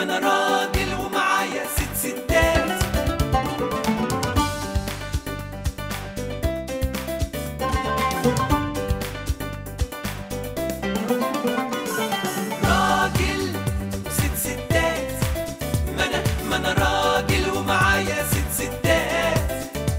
ما انا راجل ومعايا ست ستات راجل وست ستات ما انا ما انا راجل ومعايا ست ستات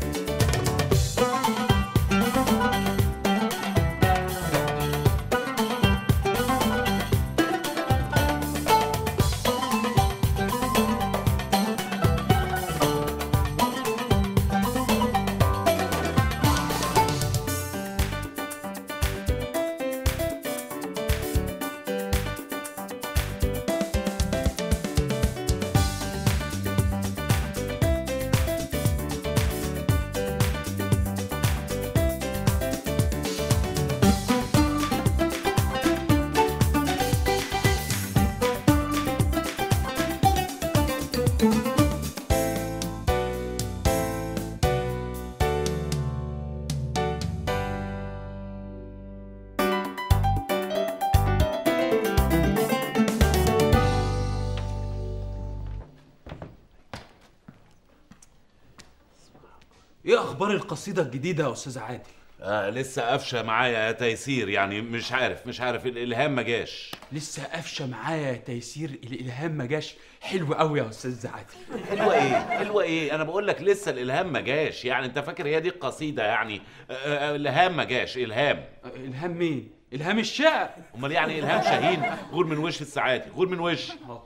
ايه اخبار القصيده الجديده يا استاذ عادل آه لسه قافشه معايا يا تيسير يعني مش عارف مش عارف الالهام ما جاش لسه قافشه معايا يا تيسير الالهام ما جاش حلو قوي يا استاذ عادل حلوه ايه حلوه ايه انا بقول لك لسه الالهام ما جاش يعني انت فاكر هي دي القصيده يعني آه، آه، الهام ما جاش الهام الهام مين الهام الشعر امال يعني الهام شاهين غور من وش السعادي غور من وش حاضر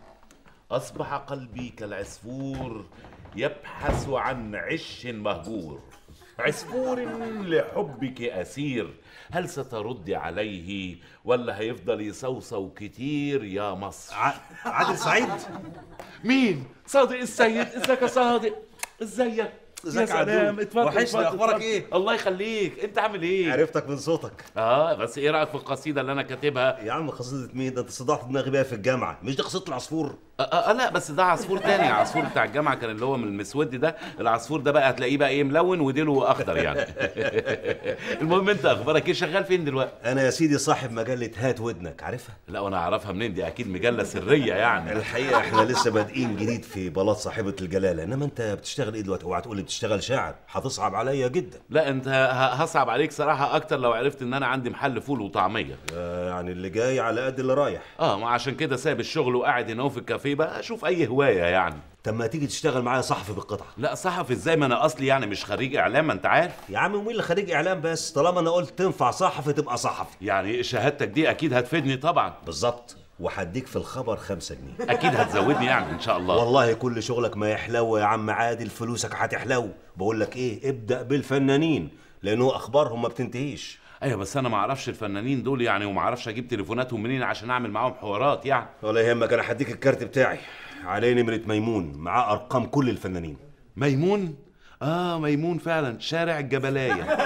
اصبح قلبي كالعصفور يبحث عن عش مهجور عصفور لحبك اسير هل ستردي عليه ولا هيفضل يصوصو كتير يا مصر عادل سعيد مين صادق السيد ازيك يا صادق ازيك ازيك يا يا سلام عدول؟ اتفضل وحشني، اتفضل، أخبارك اتفضل. إيه؟ الله يخليك انت عامل ايه عرفتك من صوتك اه بس ايه رايك في القصيده اللي انا كاتبها يا عم قصيدة مين ده انت صدعت دماغي بيها في الجامعة مش دي قصيدة العصفور آه, آه, آه لا بس ده عصفور تاني العصفور بتاع الجامعه كان اللي هو من المسود ده العصفور ده بقى هتلاقيه بقى ايه ملون وديله اخضر يعني المهم انت اخبارك ايه شغال فين دلوقتي انا يا سيدي صاحب مجلة هات ودنك عارفها لا وانا اعرفها منين دي اكيد مجله سريه يعني الحقيقة احنا لسه بادئين جديد في بلاط صاحبة الجلالة انما انت بتشتغل ايه دلوقتي اوعى تقول لي بتشتغل شاعر هتصعب عليا جدا لا انت ه- هصعب عليك صراحه اكتر لو عرفت ان انا عندي محل فول وطعميه آه يعني اللي جاي على قد اللي رايح اه ما عشان كده سايب الشغل وقاعد هنا في الكافيه بقى اشوف اي هوايه يعني طب ما تيجي تشتغل معايا صحفي بالقطعة لا صحفي ازاي ما انا اصلي يعني مش خريج اعلام ما انت عارف يا عم مين اللي خريج اعلام بس طالما انا قلت تنفع صحفي تبقى صحفي يعني شهادتك دي اكيد هتفيدني طبعا بالظبط وهديك في الخبر خمسة جنيه اكيد هتزودني يعني ان شاء الله والله كل شغلك ما يحلو يا عم عادل فلوسك هتحلو بقول لك ايه ابدأ بالفنانين لانه اخبارهم ما بتنتهيش ايوه بس انا ما اعرفش الفنانين دول يعني وما اعرفش اجيب تليفوناتهم منين عشان اعمل معاهم حوارات يعني ولا يهمك انا هديك الكارت بتاعي عليه نمرة ميمون معاه ارقام كل الفنانين ميمون اه ميمون فعلا شارع الجبلايه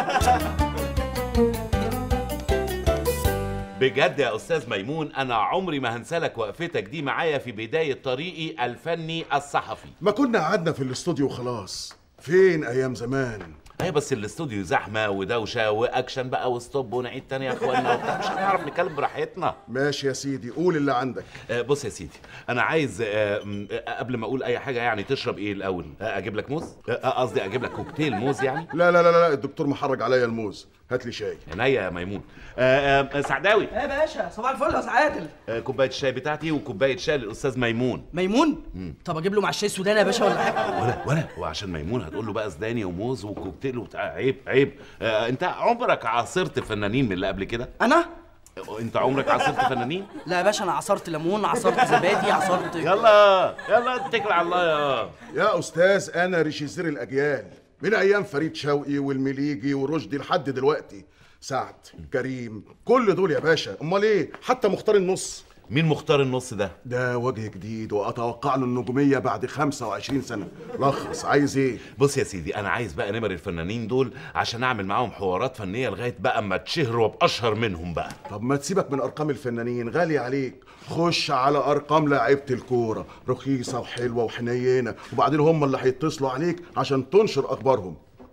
بجد يا استاذ ميمون انا عمري ما هنسالك وقفتك دي معايا في بدايه طريقي الفني الصحفي ما كنا قعدنا في الاستوديو خلاص فين ايام زمان ايوه بس الاستوديو زحمه ودوشه واكشن بقى وستوب ونعيد تاني يا اخوانا وبتاع مش هنعرف نتكلم براحتنا ماشي يا سيدي قول اللي عندك آه، بص يا سيدي انا عايز آه، م- آه، قبل ما اقول اي حاجه يعني تشرب ايه الاول آه، اجيب لك موز آه، آه، قصدي اجيب لك كوكتيل موز يعني لا لا لا لا الدكتور محرج عليا الموز هات لي شاي عينيا يا ميمون آه، آه، سعداوي يا باشا صباح الفل يا أستاذ عادل آه، كوبايه الشاي بتاعتي وكوبايه شاي للاستاذ ميمون ميمون طب اجيب له مع الشاي السوداني يا باشا ولا حاجه ولا ولا وعشان ميمون هتقول له بقى سوداني وموز وكوكتيل وبتاع عيب عيب آه، انت عمرك عاصرت فنانين من اللي قبل كده انا انت عمرك عاصرت فنانين لا يا باشا انا عصرت ليمون عصرت زبادي عصرت يلا يلا اتكل على الله يا يا استاذ انا ريشيزير الاجيال من ايام فريد شوقي والمليجي ورشدي لحد دلوقتي سعد كريم كل دول يا باشا امال ايه حتى مختار النص مين مختار النص ده ده وجه جديد واتوقع له النجوميه بعد 25 سنه لخص عايز ايه بص يا سيدي انا عايز بقى نمر الفنانين دول عشان اعمل معاهم حوارات فنيه لغايه بقى اما اتشهر وابقى اشهر منهم بقى طب ما تسيبك من ارقام الفنانين غالي عليك خش على ارقام لعيبه الكوره رخيصه وحلوه وحنينه وبعدين هم اللي هيتصلوا عليك عشان تنشر اخبارهم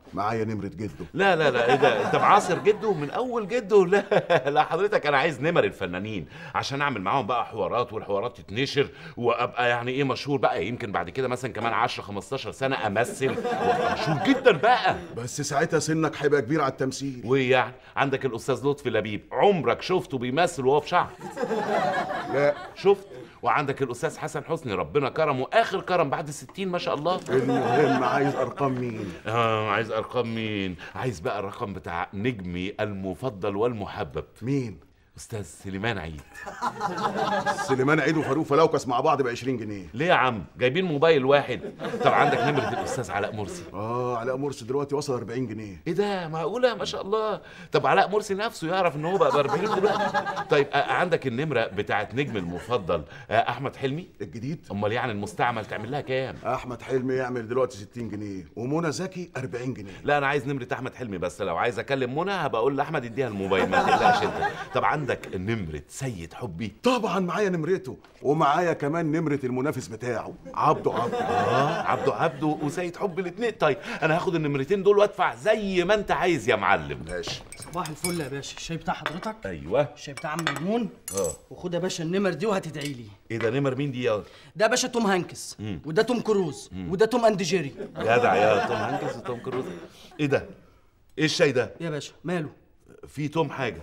معايا نمره جده لا لا لا ايه ده انت معاصر جده من اول جده لا لا حضرتك انا عايز نمر الفنانين عشان اعمل معاهم بقى حوارات والحوارات تتنشر وابقى يعني ايه مشهور بقى يمكن بعد كده مثلا كمان 10 15 سنه امثل وابقى مشهور جدا بقى بس ساعتها سنك هيبقى كبير على التمثيل ويعني عندك الاستاذ لطفي لبيب عمرك شفته بيمثل وهو في شعر لا شفت وعندك الاستاذ حسن حسني ربنا كرمه اخر كرم بعد الستين ما شاء الله المهم عايز ارقام مين اه عايز ارقام مين عايز بقى الرقم بتاع نجمي المفضل والمحبب مين استاذ سليمان عيد سليمان عيد وفاروق فلوكس مع بعض ب 20 جنيه ليه يا عم جايبين موبايل واحد طب عندك نمره الاستاذ علاء مرسي اه علاء مرسي دلوقتي وصل 40 جنيه ايه ده معقوله ما شاء الله طب علاء مرسي نفسه يعرف ان هو بقى ب 40 دلوقتي طيب آه عندك النمره بتاعت نجم المفضل آه احمد حلمي الجديد امال يعني المستعمل تعمل لها كام احمد حلمي يعمل دلوقتي 60 جنيه ومنى زكي 40 جنيه لا انا عايز نمره احمد حلمي بس لو عايز اكلم منى هبقى اقول لاحمد يديها الموبايل ما تقلقش انت طب عندك نمره سيد حبي طبعا معايا نمرته ومعايا كمان نمره المنافس بتاعه عبده عبده اه عبده عبده وسيد حبي الاثنين طيب انا هاخد النمرتين دول وادفع زي ما انت عايز يا معلم ماشي صباح الفل يا باشا الشاي بتاع حضرتك ايوه الشاي بتاع عم ميمون اه وخد يا باشا النمر دي وهتدعي لي ايه ده نمر مين دي يا ده يا باشا توم هانكس وده توم كروز وده توم اند جيري جدع يا توم هانكس وتوم كروز ايه ده ايه الشاي ده يا باشا ماله في توم حاجه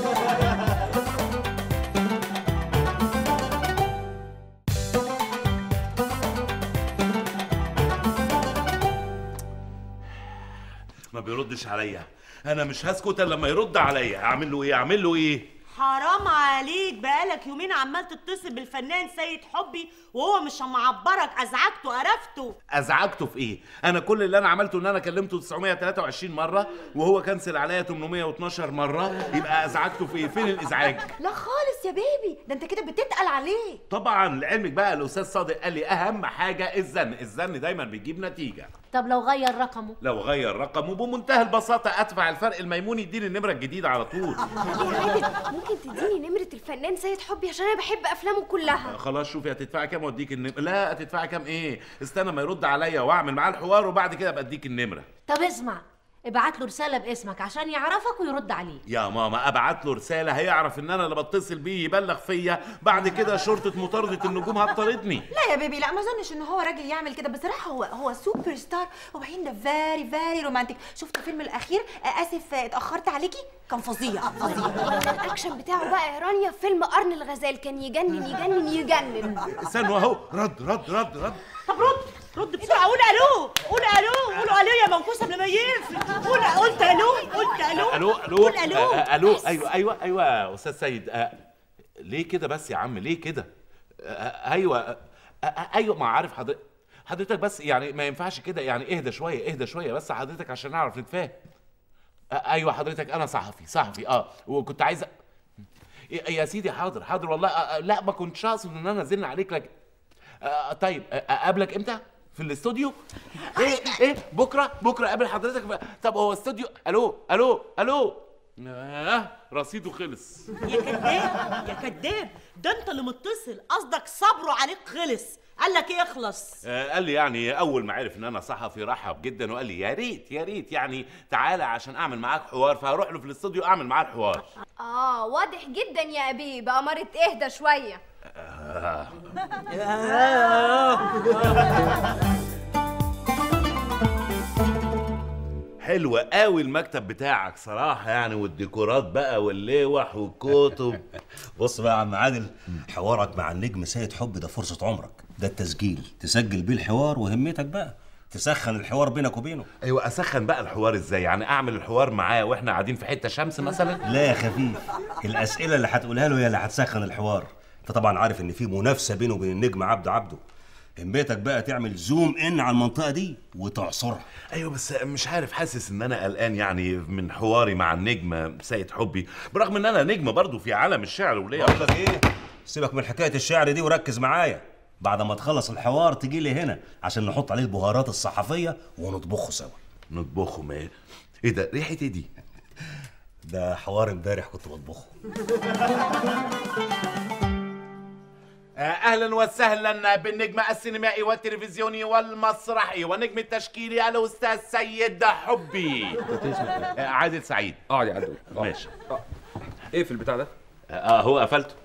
ما بيردش عليا انا مش هسكت الا لما يرد عليا اعمل له ايه اعمل له ايه حرام عليك بقالك يومين عمال تتصل بالفنان سيد حبي وهو مش معبرك ازعجته قرفته ازعجته في ايه انا كل اللي انا عملته ان انا كلمته 923 مره وهو كنسل عليا 812 مره يبقى ازعجته في ايه فين الازعاج لا خالص يا بيبي ده انت كده بتتقل عليه طبعا لعلمك بقى الاستاذ صادق قال لي اهم حاجه الزن الزن دايما بيجيب نتيجه طب لو غير رقمه لو غير رقمه بمنتهى البساطه ادفع الفرق الميمون يديني النمره الجديده على طول يا عادل ممكن تديني نمرة الفنان سيد حبي عشان انا بحب افلامه كلها خلاص شوفي هتدفعي كام واديك النمره لا هتدفعي كام ايه استنى ما يرد عليا واعمل معاه الحوار وبعد كده ابقى اديك النمره طب اسمع ابعت له رسالة باسمك عشان يعرفك ويرد عليه يا ماما ابعت له رساله هيعرف ان انا اللي بتصل بيه يبلغ فيا بعد كده شرطه مطارده النجوم هتطاردني لا يا بيبي لا ما اظنش ان هو راجل يعمل كده بصراحه هو هو سوبر ستار وبعدين ده فيري فيري رومانتك شفت الفيلم الاخير آه، اسف آه، اتاخرت عليكي كان فظيع فظيع ولا الاكشن بتاعه بقى يا رانيا في فيلم قرن الغزال كان يجنن يجنن يجنن استنوا اهو رد رد رد رد طب رد رد بسرعه قول الو قول الو قولوا الو يا منكوسه قبل ما يقفل قول قلت الو قلت الو الو الو قول الو آه، آه، الو بس. ايوه ايوه ايوه يا استاذ سيد آه، ليه كده بس يا عم ليه كده آه، ايوه آه، آه، ايوه ما عارف حضرتك حضرتك بس يعني ما ينفعش كده يعني اهدى شويه اهدى شويه بس حضرتك عشان نعرف نتفاهم آه، ايوه حضرتك انا صحفي صحفي اه وكنت عايز أ- يا يا سيدي حاضر حاضر والله آه، آه، لا ما كنتش اقصد ان انا ازن عليك لك آه، طيب آه، اقابلك امتى في الاستوديو ايه ايه بكره بكره اقابل حضرتك في... طب هو استوديو الو الو الو آه رصيده خلص يا كداب يا كداب ده انت اللي متصل قصدك صبره عليك خلص قال لك ايه اخلص آه قال لي يعني اول ما عرف ان انا صحفي رحب جدا وقال لي يا ريت يا ريت يعني تعالى عشان اعمل معاك حوار فهروح له في الاستوديو اعمل معاه الحوار اه واضح جدا يا ابي بقى مرة اهدى شوية حلو قوي المكتب بتاعك صراحه يعني والديكورات بقى واللوح والكتب بص بقى يا عم عادل حوارك مع النجم سيد حب ده فرصة عمرك ده التسجيل تسجل بيه الحوار وهمتك بقى تسخن الحوار بينك وبينه ايوه اسخن بقى الحوار ازاي يعني اعمل الحوار معاه واحنا قاعدين في حته شمس مثلا لا يا خفيف الأسئلة اللي هتقولها له هي اللي هتسخن الحوار انت طبعا عارف ان في منافسة بينه وبين النجم عبده عبده همتك بقى تعمل زوم ان على المنطقة دي وتعصرها ايوه بس مش عارف حاسس ان انا قلقان يعني من حواري مع النجم سيد حبي برغم ان انا نجم برضو في عالم الشعر وليا بقول لك ايه سيبك من حكايه الشعر دي وركز معايا بعد ما تخلص الحوار تجي لي هنا عشان نحط عليه البهارات الصحفيه ونطبخه سوا نطبخه ما ايه ده ريحه ايه دي ده حوار امبارح كنت بطبخه اهلا وسهلا بالنجم السينمائي والتلفزيوني والمسرحي والنجم التشكيلي الاستاذ سيد حبي آه، عادل سعيد اقعد يا عدول ماشي ايه في البتاع ده اه هو قفلته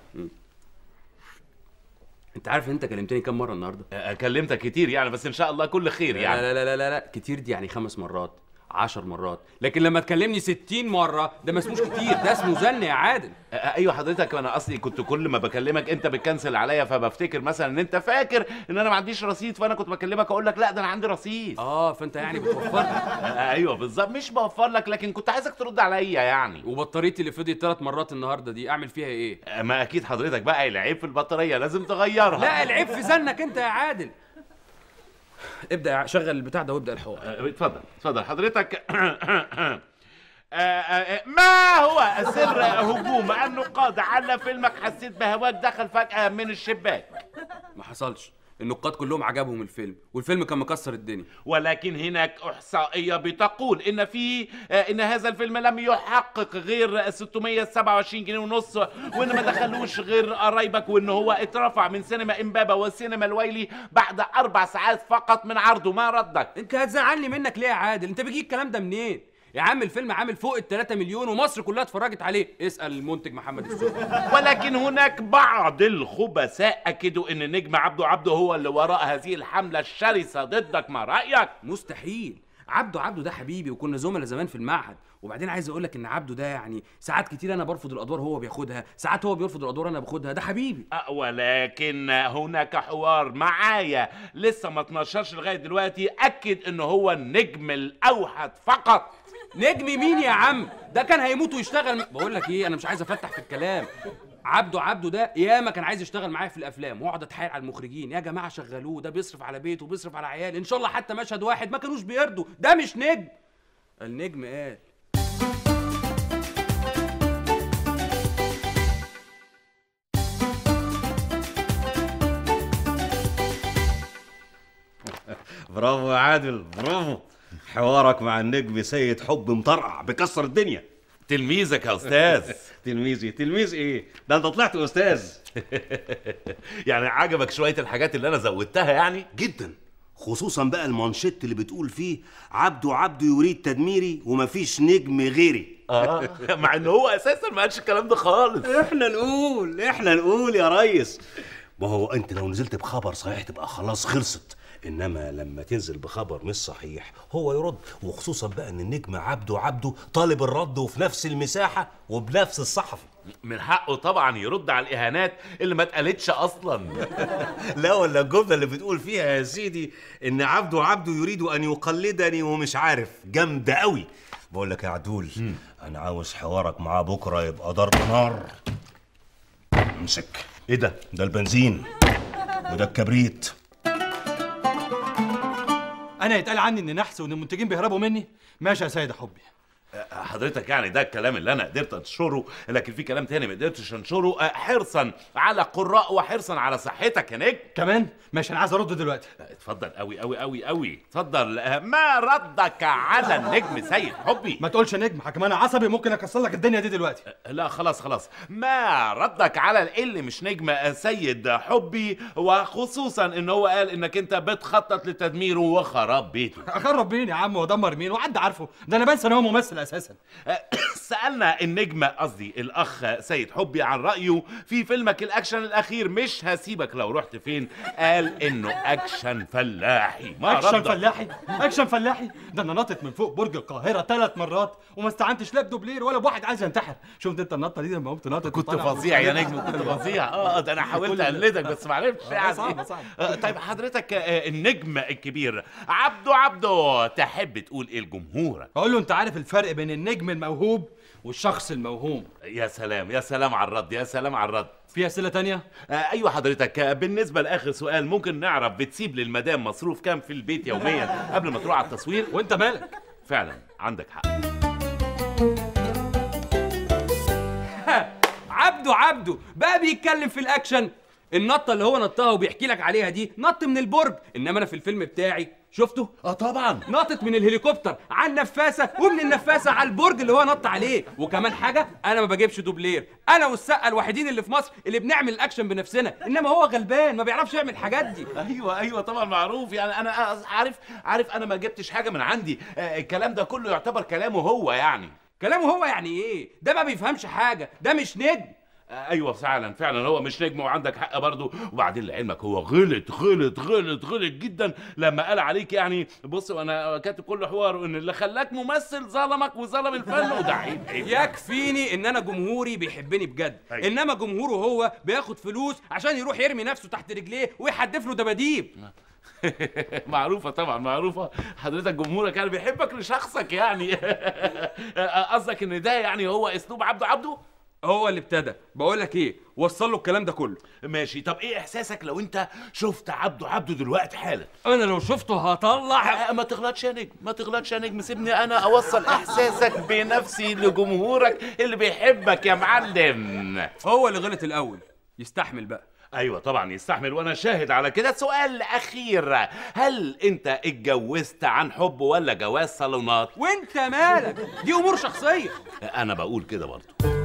انت عارف ان انت كلمتني كام مره النهارده آه، كلمتك كتير يعني بس ان شاء الله كل خير يعني لا لا لا لا لا كتير دي يعني خمس مرات عشر مرات لكن لما تكلمني ستين مرة ده ما اسموش كتير ده اسمه زن يا عادل آه، ايوه حضرتك انا اصلي كنت كل ما بكلمك انت بتكنسل عليا فبفتكر مثلا ان انت فاكر ان انا ما عنديش رصيد فانا كنت بكلمك اقول لك لا ده انا عندي رصيد اه فانت يعني بتوفر لي آه، ايوه بالظبط مش بوفر لك لكن كنت عايزك ترد عليا يعني وبطاريتي اللي فضيت ثلاث مرات النهارده دي اعمل فيها ايه آه، ما اكيد حضرتك بقى العيب في البطاريه لازم تغيرها لا العيب في زنك انت يا عادل ابدا يا- شغل البتاع ده وابدا الحوار آه، اتفضل اتفضل حضرتك آه، آه، ما هو سر هجوم النقاد على فيلمك حسيت بهواك دخل فجأة من الشباك ما حصلش النقاد كلهم عجبهم الفيلم والفيلم كان مكسر الدنيا ولكن هناك إحصائية بتقول إن في آه، إن هذا الفيلم لم يحقق غير 627 جنيه ونص وإن ما دخلوش غير قرايبك وإن هو اترفع من سينما إمبابة والسينما الويلي بعد أربع ساعات فقط من عرضه ما ردك انت هتزعلني منك ليه يا عادل انت بيجيب الكلام ده منين يا عم الفيلم عامل فوق ال 3 مليون ومصر كلها اتفرجت عليه اسال المنتج محمد السوقي ولكن هناك بعض الخبثاء أكدوا إن نجم عبده عبده هو اللي وراء هذه الحملة الشرسة ضدك ما رأيك؟ مستحيل عبده عبده ده حبيبي وكنا زملاء زمان في المعهد وبعدين عايز اقول لك ان عبده ده يعني ساعات كتير انا برفض الادوار هو بياخدها ساعات هو بيرفض الادوار انا باخدها ده حبيبي أه، ولكن هناك حوار معايا لسه ما اتنشرش لغايه دلوقتي اكد ان هو النجم الاوحد فقط نجم مين يا عم ده كان هيموت ويشتغل بقول لك ايه انا مش عايز افتح في الكلام عبده عبده ده ياما كان عايز يشتغل معايا في الافلام واقعد اتحايل على المخرجين يا جماعه شغلوه ده بيصرف على بيته وبيصرف على عيال ان شاء الله حتى مشهد واحد ما كانوش بيرضوا ده مش نجم النجم قال برافو يا عادل برافو حوارك مع النجم سيد حب مطرقع بكسر الدنيا تلميذك يا استاذ تلميذي تلميذ ايه ده انت طلعت استاذ يعني عجبك شويه الحاجات اللي انا زودتها يعني جدا خصوصا بقى المانشيت اللي بتقول فيه عبده عبده يريد تدميري ومفيش نجم غيري اه مع ان هو اساسا ما قالش الكلام ده خالص احنا نقول احنا نقول يا ريس ما هو انت لو نزلت بخبر صحيح تبقى خلاص خلصت انما لما تنزل بخبر مش صحيح هو يرد وخصوصا بقى ان النجم عبده عبده طالب الرد وفي نفس المساحه وبنفس الصحفي من حقه طبعا يرد على الاهانات اللي ما اتقالتش اصلا لا ولا الجمله اللي بتقول فيها يا سيدي ان عبده عبده يريد ان يقلدني ومش عارف جامده قوي بقول لك يا عدول انا عاوز حوارك معاه بكره يبقى ضرب نار امسك ايه ده ده البنزين وده الكبريت انا يتقال عني اني نحس وان المنتجين بيهربوا مني ماشي يا سيد حبي حضرتك يعني ده الكلام اللي انا قدرت انشره لكن في كلام تاني ما قدرتش انشره آه، حرصا على قراء وحرصا على صحتك يا نجم كمان ماشي انا عايز ارد دلوقتي اتفضل قوي قوي قوي قوي اتفضل آه، ما ردك على النجم سيد حبي ما تقولش نجم حكم انا عصبي ممكن اكسر لك الدنيا دي دلوقتي لا خلاص خلاص ما ردك على اللي مش نجم آه، سيد حبي وخصوصا ان هو قال انك انت بتخطط لتدميره وخراب بيته اخرب مين يا عم وادمر مين وحد عارفه ده انا بنسى ان هو ممثل اساسا آه، سألنا النجم قصدي الأخ سيد حبي عن رأيه في فيلمك الأكشن الأخير مش هسيبك لو رحت فين قال إنه أكشن فلاحي ما اكشن ردك. فلاحي اكشن فلاحي ده انا نطت من فوق برج القاهره ثلاث مرات وما استعنتش لا بدوبلير ولا بواحد عايز ينتحر شفت انت النطه دي لما قمت ناطط كنت وطالع فظيع يا وطالع. نجم كنت فظيع اه ده انا حاولت كل- اقلدك بس ما عرفتش آه، يعني صعبة، صعبة. آه، طيب حضرتك آه، النجم الكبير عبده عبده تحب تقول ايه لجمهورك اقول له انت عارف الفرق بين النجم الموهوب والشخص الموهوم يا سلام يا سلام على الرد يا سلام على الرد في اسئله تانية آه ايوه حضرتك آه، بالنسبه لاخر سؤال ممكن نعرف بتسيب للمدام مصروف كام في البيت يوميا قبل ما تروح على التصوير وانت مالك فعلا عندك حق عبده عبده بقى بيتكلم في الاكشن النطه اللي هو نطها وبيحكي لك عليها دي نط من البرج انما انا في الفيلم بتاعي شفته اه طبعا نطت من الهليكوبتر على النفاسه ومن النفاسه على البرج اللي هو نط عليه وكمان حاجه انا ما بجيبش دوبلير انا والسقا الوحيدين اللي في مصر اللي بنعمل الاكشن بنفسنا انما هو غلبان ما بيعرفش يعمل الحاجات دي ايوه ايوه طبعا معروف يعني انا عارف عارف انا ما جبتش حاجه من عندي آه، الكلام ده كله يعتبر كلامه هو يعني كلامه هو يعني ايه ده ما بيفهمش حاجه ده مش نجم ايوه فعلا فعلا هو مش نجم وعندك حق برضه وبعدين لعلمك هو غلط غلط غلط غلط جدا لما قال عليك يعني بص انا كاتب كل حوار ان اللي خلاك ممثل ظلمك وظلم الفن وده عيب عيب يكفيني ان انا جمهوري بيحبني بجد أيوة. انما جمهوره هو بياخد فلوس عشان يروح يرمي نفسه تحت رجليه ويحدف له دباديب معروفة طبعا معروفة حضرتك جمهورك يعني بيحبك لشخصك يعني قصدك ان ده يعني هو اسلوب عبده عبده هو اللي ابتدى بقول لك ايه وصل له الكلام ده كله ماشي طب ايه احساسك لو انت شفت عبده عبده دلوقتي حالا انا لو شفته هطلع ما تغلطش يا نجم ما تغلطش يا نجم سيبني انا اوصل احساسك بنفسي لجمهورك اللي بيحبك يا معلم هو اللي غلط الاول يستحمل بقى ايوه طبعا يستحمل وانا شاهد على كده سؤال اخير هل انت اتجوزت عن حب ولا جواز صالونات وانت مالك دي امور شخصيه انا بقول كده برضه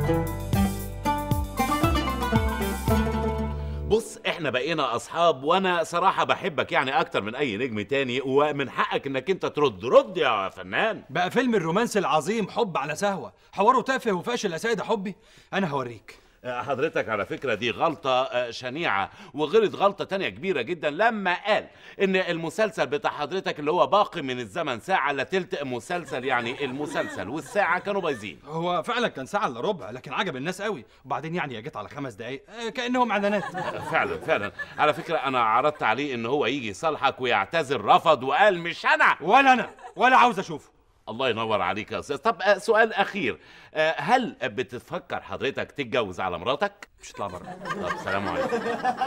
بص احنا بقينا اصحاب وانا صراحه بحبك يعني اكتر من اي نجم تاني ومن حقك انك انت ترد رد يا فنان بقى فيلم الرومانسي العظيم حب على سهوة حواره تافه وفاشل يا سيد حبي انا هوريك حضرتك على فكرة دي غلطة آه، شنيعة وغلط غلطة تانية كبيرة جدا لما قال إن المسلسل بتاع حضرتك اللي هو باقي من الزمن ساعة إلا تلت مسلسل يعني المسلسل والساعة كانوا بايظين هو فعلا كان ساعة الا ربع لكن عجب الناس قوي وبعدين يعني جيت على خمس دقايق آه، كأنهم اعلانات فعلا فعلا على فكرة أنا عرضت عليه إن هو يجي يصالحك ويعتذر رفض وقال مش أنا ولا أنا ولا عاوز أشوفه الله ينور عليك يا أستاذ طب آه، سؤال أخير آه، هل بتفكر حضرتك تتجوز على مراتك؟ مش اطلع بره طب سلام عليكم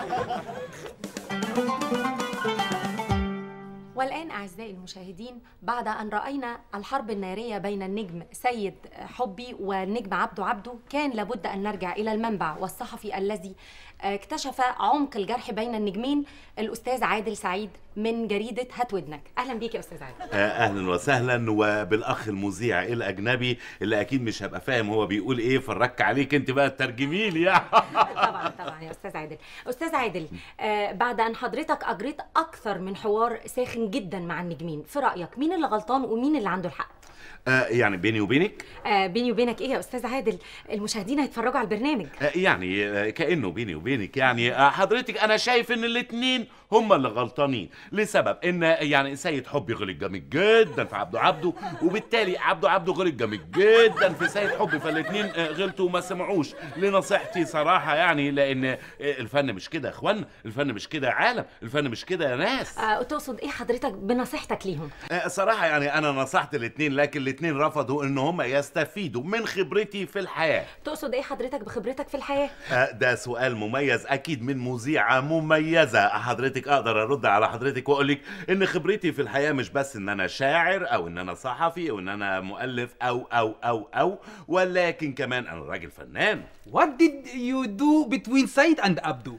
والآن أعزائي المشاهدين بعد أن رأينا الحرب النارية بين النجم سيد حبي والنجم عبده عبده كان لابد أن نرجع إلى المنبع والصحفي الذي اكتشف عمق الجرح بين النجمين الأستاذ عادل سعيد من جريدة هات ودنك أهلا بيك يا أستاذ عادل آه، اهلا وسهلا وبالاخ المذيع الاجنبي اللي اكيد مش هبقى فاهم هو بيقول ايه فرك عليك انت بقى ترجمي لي يعني طبعا طبعا يا أستاذ عادل أستاذ عادل آه بعد أن حضرتك أجريت أكثر من حوار ساخن جدا مع النجمين في رأيك مين اللي غلطان ومين اللي عنده الحق آه، يعني بيني وبينك آه بيني وبينك ايه يا استاذ عادل المشاهدين هيتفرجوا على البرنامج آه، يعني آه، كانه بيني وبينك يعني آه، حضرتك انا شايف ان الاتنين هما اللي غلطانين لسبب ان يعني سيد حبي غلط جامد جدا في عبده عبده وبالتالي عبده عبده غلط جامد جدا في سيد حبي فالاتنين آه، غلطوا وما سمعوش لنصيحتي صراحه يعني لان آه، الفن مش كده يا اخوانا الفن مش كده يا عالم الفن مش كده يا ناس آه تقصد ايه حضرتك بنصيحتك ليهم آه، صراحة يعني أنا نصحت الاتنين لكن الاتنين رفضوا إن هم يستفيدوا من خبرتي في الحياة تقصد ايه حضرتك بخبرتك في الحياه آه، ده سؤال مميز أكيد من مذيعة مميزة حضرتك أقدر أرد على حضرتك وأقول لك إن خبرتي في الحياة مش بس إن أنا شاعر أو إن أنا صحفي أو إن أنا مؤلف أو أو أو أو ولكن كمان أنا راجل فنان What did you do between Said and Abdu?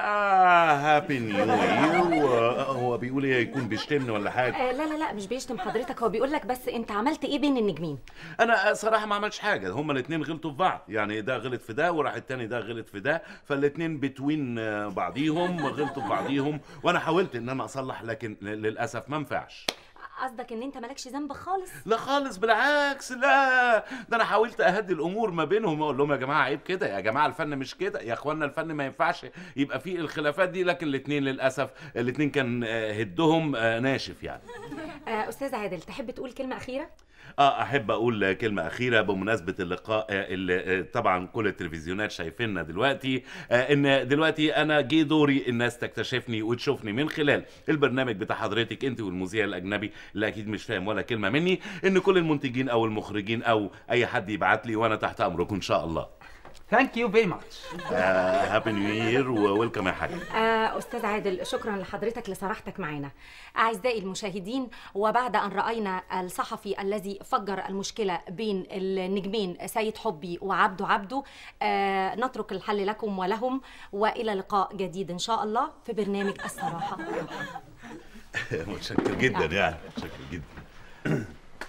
آه هابي نيو يير هو بيقول إيه يكون بيشتمني ولا حاجة آه لا لا لا مش بيشتم حضرتك هو بيقول لك بس انت عملت ايه بين النجمين انا صراحه ما عملتش حاجه هما الاثنين غلطوا في بعض يعني ده غلط في ده وراح التاني ده غلط في ده فالاثنين بتوين آه، بعضيهم غلطوا في بعضيهم وانا حاولت ان انا اصلح لكن ل- للاسف ما نفعش قصدك ان انت مالكش ذنب خالص لا خالص بالعكس لا ده انا حاولت اهدي الامور ما بينهم واقول لهم يا جماعه عيب كده يا جماعه الفن مش كده يا اخوانا الفن ما ينفعش يبقى فيه الخلافات دي لكن الاثنين للاسف الاثنين كان آه، هدهم آه، ناشف يعني آه استاذ عادل تحب تقول كلمه اخيره اه احب اقول كلمه اخيره بمناسبه اللقاء آه، اللي آه، طبعا كل التلفزيونات شايفيننا دلوقتي آه، ان دلوقتي انا جه دوري الناس تكتشفني وتشوفني من خلال البرنامج بتاع حضرتك انت والمذيع الاجنبي اللي اكيد مش فاهم ولا كلمه مني ان كل المنتجين او المخرجين او اي حد يبعت لي وانا تحت امركم ان شاء الله Thank you very much. هابي نيو يير وويلكم يا حاج آه أستاذ عادل شكرا لحضرتك لصراحتك معنا أعزائي المشاهدين وبعد أن رأينا الصحفي الذي فجر المشكلة بين النجمين سيد حبي وعبده عبده آه نترك الحل لكم ولهم وإلى لقاء جديد إن شاء الله في برنامج الصراحة متشكر جدا يعني متشكر جدا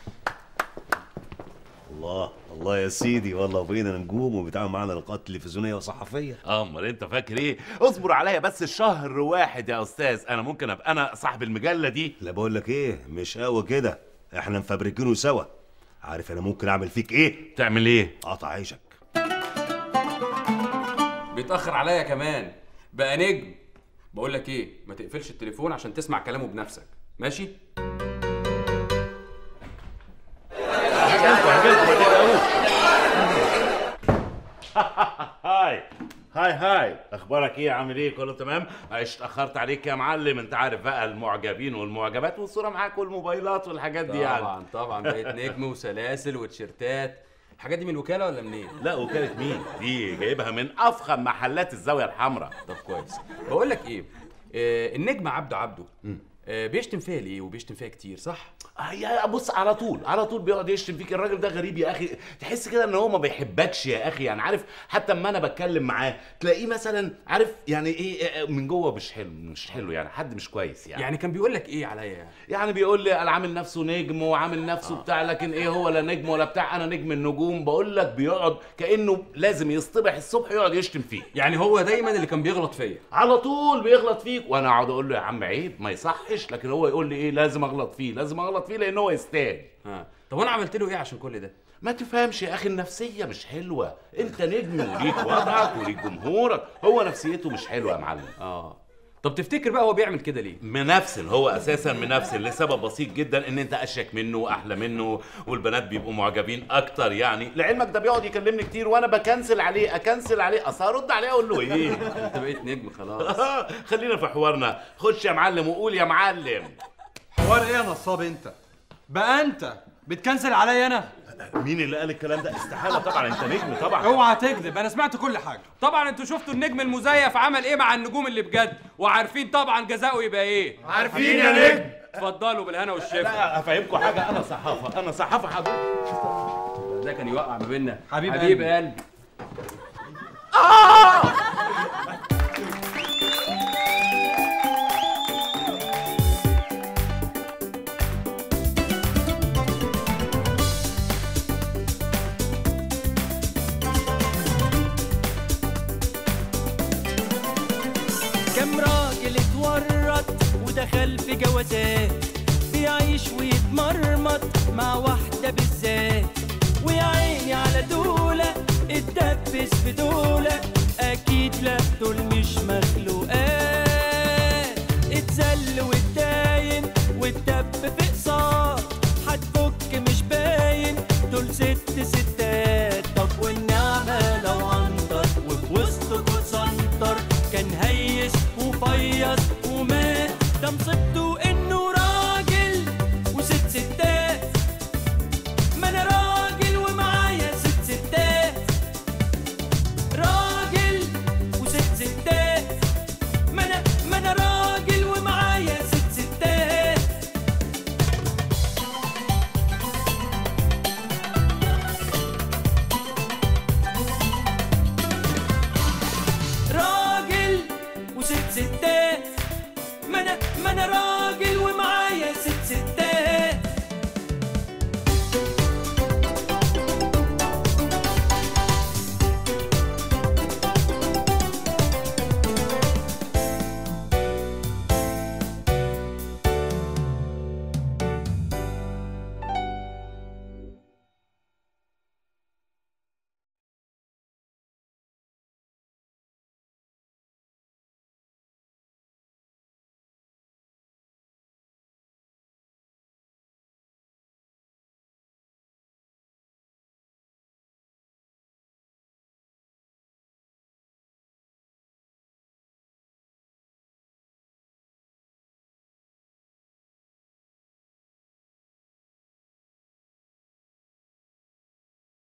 الله الله يا سيدي والله بقينا نجوم وبيتعامل معانا لقاءات تلفزيونيه وصحفيه امال انت فاكر ايه اصبر عليا بس شهر واحد يا استاذ انا ممكن ابقى انا صاحب المجله دي لا بقول لك ايه مش قوي كده احنا مفبركينه سوا عارف انا ممكن اعمل فيك ايه تعمل ايه قطع عيشك بيتاخر عليا كمان بقى نجم بقول لك ايه ما تقفلش التليفون عشان تسمع كلامه بنفسك ماشي هاي هاي هاي اخبارك ايه عامل ايه كله تمام معلش اتاخرت عليك يا معلم انت عارف بقى المعجبين والمعجبات والصوره معاك والموبايلات والحاجات دي يعني طبعا طبعا بقيت نجم وسلاسل وتيشيرتات الحاجات دي من الوكاله ولا منين لا وكاله مين دي جايبها من افخم محلات الزاويه الحمراء طب كويس بقول لك ايه آه النجم عبده عبده آه بيشتم فيها ليه وبيشتم فيها كتير صح يا بص على طول على طول بيقعد يشتم فيك الراجل ده غريب يا اخي تحس كده ان هو ما بيحبكش يا اخي يعني عارف حتى اما انا بتكلم معاه تلاقيه مثلا عارف يعني ايه من جوه مش حلو مش حلو يعني حد مش كويس يعني يعني كان بيقول لك ايه عليا يعني يعني بيقول لي انا عامل نفسه نجم وعامل نفسه آه. بتاع لكن ايه هو لا نجم ولا بتاع انا نجم النجوم بقول لك بيقعد كانه لازم يصطبح الصبح يقعد يشتم فيه يعني هو دايما اللي كان بيغلط فيا على طول بيغلط فيك وانا اقعد اقول له يا عم عيب ما يصحش لكن هو يقول لي ايه لازم اغلط فيه لازم اغلط فيه لان هو يستاهل ها طب وانا عملت له ايه عشان كل ده ما تفهمش يا اخي النفسيه مش حلوه انت نجم وليك وضعك وليك جمهورك هو نفسيته مش حلوه يا معلم اه طب تفتكر بقى هو بيعمل كده ليه منفسن هو اساسا منفسن لسبب بسيط جدا ان انت اشيك منه واحلى منه والبنات بيبقوا معجبين اكتر يعني لعلمك ده بيقعد يكلمني كتير وانا بكنسل عليه اكنسل عليه اصل هرد عليه اقول له ايه انت بقيت نجم خلاص خلينا في حوارنا خش يا معلم وقول يا معلم حوار ايه يا نصاب انت بقى انت بتكنسل عليا انا مين اللي قال الكلام ده استحاله طبعا انت نجم طبعا اوعى تكذب انا سمعت كل حاجه طبعا انتوا شفتوا النجم المزيف عمل ايه مع النجوم اللي بجد وعارفين طبعا جزاؤه يبقى ايه عارفين يا نجم اتفضلوا بالهنا والشفا لا افهمكم حاجه انا صحافه انا صحافه حضرتك ده كان يوقع ما بيننا حبيب حبيب قلبي. قلبي كم راجل اتورط ودخل في جوازات بيعيش ويتمرمط مع واحدة بالذات ويا عيني على دولة اتدبس في دولة أكيد لا دول